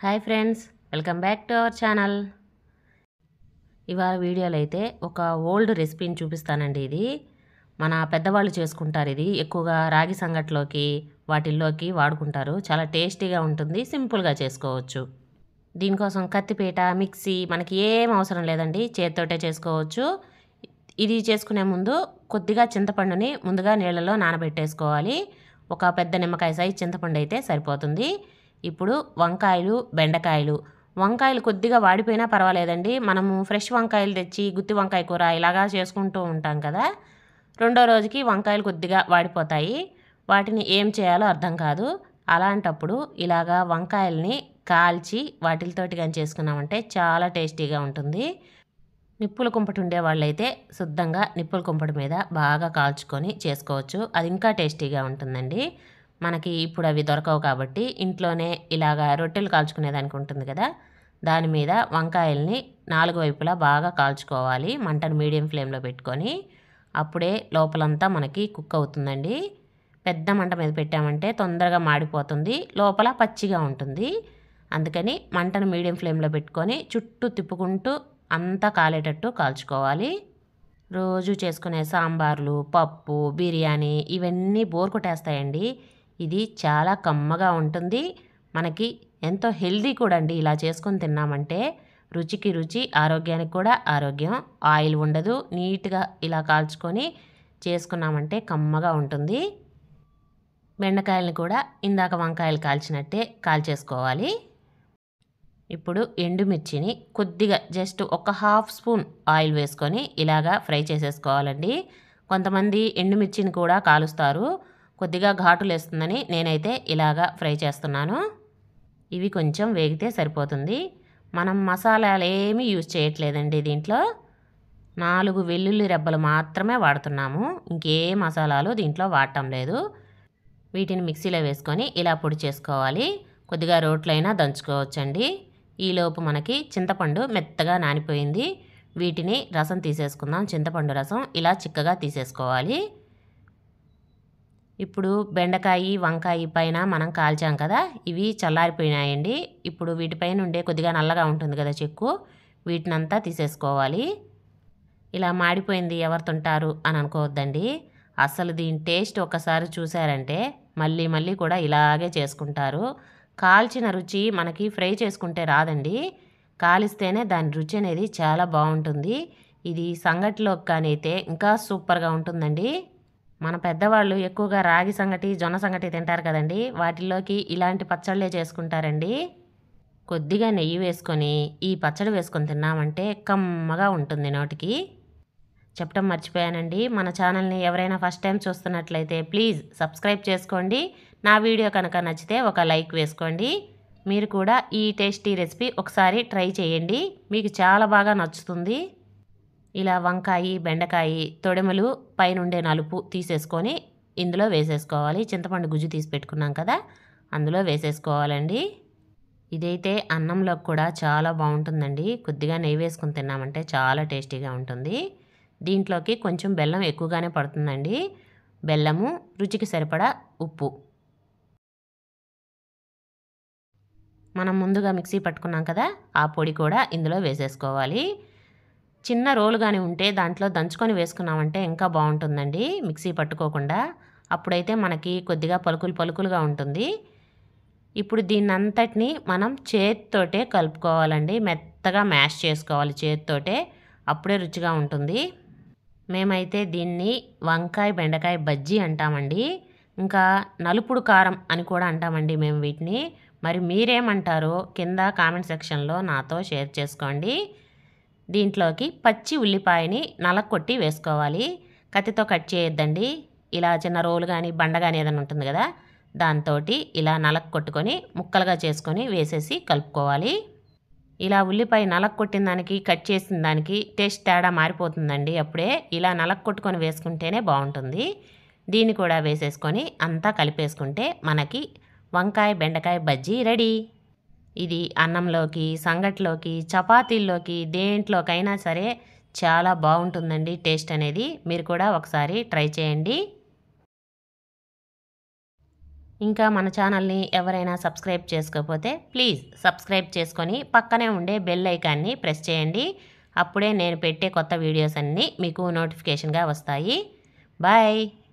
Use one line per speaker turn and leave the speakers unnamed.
hi friends welcome back to our channel ఇవాళ వీడియోలో అయితే ఒక ఓల్డ్ రెసిపీని చూపిస్తానండి ఇది మన పెద్దవాళ్ళు చేసుకుంటారు ఇది ఎక్కువగా రాగి సంగట్లోకి వాటిల్లోకి వాడుకుంటారు చాలా టేస్టీగా ఉంటుంది సింపుల్గా చేసుకోవచ్చు దీనికోసం కత్తిపీట మిక్సీ మనకి ఏం అవసరం లేదండి చేతితోటే చేసుకోవచ్చు ఇది చేసుకునే ముందు కొద్దిగా చింతపండుని ముందుగా నీళ్ళలో నానబెట్టేసుకోవాలి ఒక పెద్ద నిమ్మకాయ సైజ్ చింతపండు అయితే సరిపోతుంది ఇప్పుడు వంకాయలు బెండకాయలు వంకాయలు కొద్దిగా వాడిపోయినా పర్వాలేదండి మనము ఫ్రెష్ వంకాయలు తెచ్చి గుత్తి వంకాయ కూర ఇలాగా చేసుకుంటూ ఉంటాం కదా రెండో రోజుకి వంకాయలు కొద్దిగా వాడిపోతాయి వాటిని ఏం చేయాలో అర్థం కాదు అలాంటప్పుడు ఇలాగా వంకాయల్ని కాల్చి వాటితోటి కానీ చేసుకున్నామంటే చాలా టేస్టీగా ఉంటుంది నిప్పుల కుంపటి ఉండే వాళ్ళైతే శుద్ధంగా నిప్పుల కుంపటి మీద బాగా కాల్చుకొని చేసుకోవచ్చు అది ఇంకా టేస్టీగా ఉంటుందండి మనకి ఇప్పుడు అవి దొరకవు కాబట్టి ఇంట్లోనే ఇలాగా రొట్టెలు కాల్చుకునేదానికి ఉంటుంది కదా దాని మీద వంకాయల్ని నాలుగు వైపులా బాగా కాల్చుకోవాలి మంటను మీడియం ఫ్లేమ్లో పెట్టుకొని అప్పుడే లోపలంతా మనకి కుక్ అవుతుందండి పెద్ద మంట మీద పెట్టామంటే తొందరగా మాడిపోతుంది లోపల పచ్చిగా ఉంటుంది అందుకని మంటను మీడియం ఫ్లేమ్లో పెట్టుకొని చుట్టూ తిప్పుకుంటూ అంతా కాలేటట్టు కాల్చుకోవాలి రోజు చేసుకునే సాంబార్లు పప్పు బిర్యానీ ఇవన్నీ బోర్ కొట్టేస్తాయండి ఇది చాలా కమ్మగా ఉంటుంది మనకి ఎంతో హెల్దీ కూడా అండి ఇలా చేసుకొని తిన్నామంటే రుచికి రుచి ఆరోగ్యానికి కూడా ఆరోగ్యం ఆయిల్ ఉండదు నీట్గా ఇలా కాల్చుకొని చేసుకున్నామంటే కమ్మగా ఉంటుంది బెండకాయలను కూడా ఇందాక వంకాయలు కాల్చినట్టే కాల్చేసుకోవాలి ఇప్పుడు ఎండుమిర్చిని కొద్దిగా జస్ట్ ఒక హాఫ్ స్పూన్ ఆయిల్ వేసుకొని ఇలాగా ఫ్రై చేసేసుకోవాలండి కొంతమంది ఎండుమిర్చిని కూడా కాలుస్తారు కొద్దిగా ఘాటులు వేస్తుందని నేనైతే ఇలాగా ఫ్రై చేస్తున్నాను ఇవి కొంచెం వేగితే సరిపోతుంది మనం మసాలాలు ఏమీ యూజ్ చేయట్లేదండి దీంట్లో నాలుగు వెల్లుల్లి రెబ్బలు మాత్రమే వాడుతున్నాము ఇంకే మసాలాలు దీంట్లో వాడటం లేదు వీటిని మిక్సీలో వేసుకొని ఇలా పొడి చేసుకోవాలి కొద్దిగా రోట్లైనా దంచుకోవచ్చండి ఈలోపు మనకి చింతపండు మెత్తగా నానిపోయింది వీటిని రసం తీసేసుకుందాం చింతపండు రసం ఇలా చిక్కగా తీసేసుకోవాలి ఇప్పుడు బెండకాయ వంకాయ పైన మనం కాల్చాం కదా ఇవి చల్లారిపోయినాయండి ఇప్పుడు వీటిపైన ఉండే కొద్దిగా నల్లగా ఉంటుంది కదా చెక్కు వీటినంతా తీసేసుకోవాలి ఇలా మాడిపోయింది ఎవరు తింటారు అని అనుకోవద్దండి అసలు దీని టేస్ట్ ఒకసారి చూసారంటే మళ్ళీ మళ్ళీ కూడా ఇలాగే చేసుకుంటారు కాల్చిన రుచి మనకి ఫ్రై చేసుకుంటే రాదండి కాలిస్తేనే దాని రుచి అనేది చాలా బాగుంటుంది ఇది సంగటిలోకి కానీ అయితే ఇంకా సూపర్గా ఉంటుందండి మన పెద్దవాళ్ళు ఎక్కువగా రాగి సంగటి జొన్న సంగటి తింటారు కదండి వాటిల్లోకి ఇలాంటి పచ్చళ్ళే చేసుకుంటారండి కొద్దిగా నెయ్యి వేసుకొని ఈ పచ్చడి వేసుకొని తిన్నామంటే కమ్మగా ఉంటుంది నోటికి చెప్పడం మర్చిపోయానండి మన ఛానల్ని ఎవరైనా ఫస్ట్ టైం చూస్తున్నట్లయితే ప్లీజ్ సబ్స్క్రైబ్ చేసుకోండి నా వీడియో కనుక నచ్చితే ఒక లైక్ వేసుకోండి మీరు కూడా ఈ టేస్టీ రెసిపీ ఒకసారి ట్రై చేయండి మీకు చాలా బాగా నచ్చుతుంది ఇలా వంకాయ బెండకాయ తొడెమలు పైనుండే నలుపు తీసేసుకొని ఇందులో వేసేసుకోవాలి చింతపండు గుజ్జు తీసి పెట్టుకున్నాం కదా అందులో వేసేసుకోవాలండి ఇదైతే అన్నంలోకి కూడా చాలా బాగుంటుందండి కొద్దిగా నెయ్యి వేసుకుని తిన్నామంటే చాలా టేస్టీగా ఉంటుంది దీంట్లోకి కొంచెం బెల్లం ఎక్కువగానే పడుతుందండి బెల్లము రుచికి సరిపడా ఉప్పు మనం ముందుగా మిక్సీ పట్టుకున్నాం కదా ఆ పొడి కూడా ఇందులో వేసేసుకోవాలి చిన్న రోలు కానీ ఉంటే దాంట్లో దంచుకొని వేసుకున్నామంటే ఇంకా బాగుంటుందండి మిక్సీ పట్టుకోకుండా అప్పుడైతే మనకి కొద్దిగా పలుకులు పలుకులుగా ఉంటుంది ఇప్పుడు దీన్నంతటిని మనం చేతితోటే కలుపుకోవాలండి మెత్తగా మ్యాష్ చేసుకోవాలి చేతితోటే అప్పుడే రుచిగా ఉంటుంది మేమైతే దీన్ని వంకాయ బెండకాయ బజ్జీ అంటామండి ఇంకా నలుపుడు కారం అని కూడా అంటామండి మేము వీటిని మరి మీరేమంటారో కింద కామెంట్ సెక్షన్లో నాతో షేర్ చేసుకోండి దీంట్లోకి పచ్చి ఉల్లిపాయని నలకొట్టి వేసుకోవాలి కత్తితో కట్ చేయొద్దండి ఇలా చిన్న రోలు కానీ బండ కానీ ఏదైనా ఉంటుంది కదా దాంతో ఇలా నలక కొట్టుకొని ముక్కలుగా చేసుకొని వేసేసి కలుపుకోవాలి ఇలా ఉల్లిపాయ నలక కొట్టిన దానికి కట్ చేసిన దానికి టేస్ట్ తేడా మారిపోతుందండి అప్పుడే ఇలా నలక కొట్టుకొని వేసుకుంటేనే బాగుంటుంది దీన్ని కూడా వేసేసుకొని అంతా కలిపేసుకుంటే మనకి వంకాయ బెండకాయ బజ్జీ రెడీ ఇది అన్నంలోకి సంగట్లోకి చపాతీల్లోకి దేంట్లోకైనా సరే చాలా బాగుంటుందండి టేస్ట్ అనేది మీరు కూడా ఒకసారి ట్రై చేయండి ఇంకా మన ఛానల్ని ఎవరైనా సబ్స్క్రైబ్ చేసుకోకపోతే ప్లీజ్ సబ్స్క్రైబ్ చేసుకొని పక్కనే ఉండే బెల్ ఐకాన్ని ప్రెస్ చేయండి అప్పుడే నేను పెట్టే కొత్త వీడియోస్ అన్నీ మీకు నోటిఫికేషన్గా వస్తాయి బాయ్